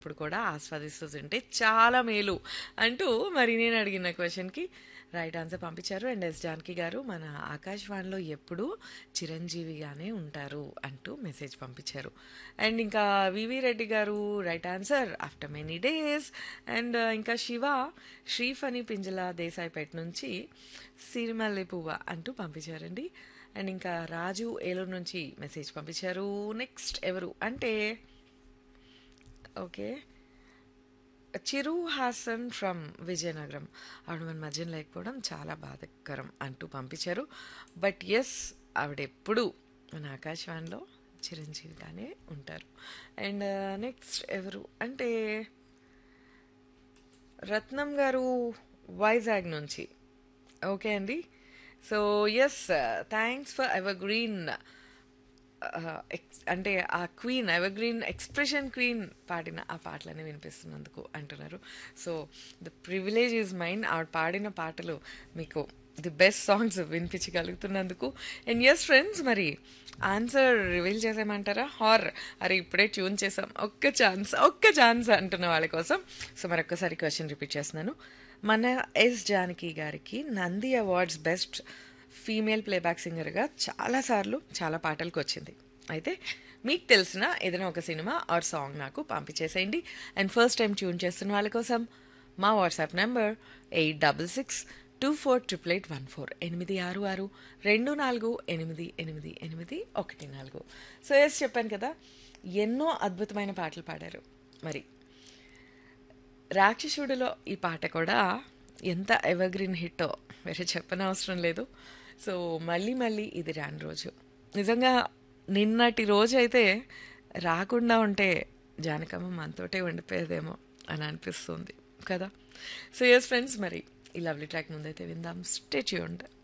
ఇప్పుడు కూడా ఆస్వాదిస్తూ తింటే చాలా మేలు అంటూ మరి నేను అడిగిన క్వశ్చన్కి రైట్ ఆన్సర్ పంపించారు అండ్ ఎస్ జానకి గారు మన ఆకాశవాణిలో ఎప్పుడూ చిరంజీవిగానే ఉంటారు అంటూ మెసేజ్ పంపించారు అండ్ ఇంకా VV Reddy garu right answer after many days and ఇంకా శివ శ్రీఫణి పింజల దేశాయిపేట నుంచి సిరిమల్లె పువ్వ అంటూ పంపించారండి అండ్ ఇంకా రాజు ఏలూరు నుంచి మెసేజ్ పంపించారు నెక్స్ట్ ఎవరు అంటే ఓకే చిరు హాసన్ ఫ్రమ్ విజయనగరం ఆవిడ మన మధ్యన లేకపోవడం చాలా బాధాకరం అంటూ పంపించారు బట్ ఎస్ ఆవిడెప్పుడు మన ఆకాశవాణిలో చిరంజీవిగానే ఉంటారు అండ్ నెక్స్ట్ ఎవరు అంటే రత్నం గారు వైజాగ్ నుంచి ఓకే అండి so yes thanks for evergreen అంటే ఆ queen evergreen expression queen పాడిన ఆ పాటలన్నీ వినిపిస్తున్నందుకు అంటున్నారు so the privilege is mine ఆవిడ పాడిన పాటలు మీకు ది బెస్ట్ సాంగ్స్ వినిపించగలుగుతున్నందుకు అండ్ ఎస్ ఫ్రెండ్స్ మరి ఆన్సర్ రివీల్ చేసేయమంటారా హార్ అరే ఇప్పుడే ట్యూన్ చేసాం ఒక్క ఛాన్స్ ఒక్క ఛాన్స్ అంటున్న వాళ్ళ కోసం సో మరొకసారి క్వశ్చన్ రిపీట్ చేస్తున్నాను మన ఎస్ జానకి గారికి Nandi awards best female playback సింగర్గా చాలాసార్లు చాలా పాటలకు వచ్చింది అయితే మీకు తెలిసిన ఏదైనా ఒక సినిమా ఆర్ సాంగ్ నాకు పంపించేసేయండి అండ్ ఫస్ట్ టైం ట్యూన్ చేస్తున్న వాళ్ళ కోసం మా WhatsApp number eight double six two four triple eight one four ఎనిమిది ఆరు ఆరు రెండు నాలుగు ఎనిమిది ఎనిమిది ఎనిమిది ఒకటి నాలుగు సో ఎస్ చెప్పాను కదా ఎన్నో అద్భుతమైన పాటలు పాడారు మరి రాక్షసుడిలో ఈ పాట కూడా ఎంత ఎవర్గ్రీన్ హిట్టో వేరే చెప్పనవసరం లేదు సో మళ్ళీ మళ్ళీ ఇది రాని రోజు నిజంగా నిన్నటి రోజు అయితే రాకుండా ఉంటే జానకమ్మ మనతోటే ఉండిపోయేదేమో అని అనిపిస్తుంది కదా సో ఎస్ ఫ్రెండ్స్ మరి ఈ లవ్లీ ట్రాక్ ముందైతే విందాం స్టేట్యూండ్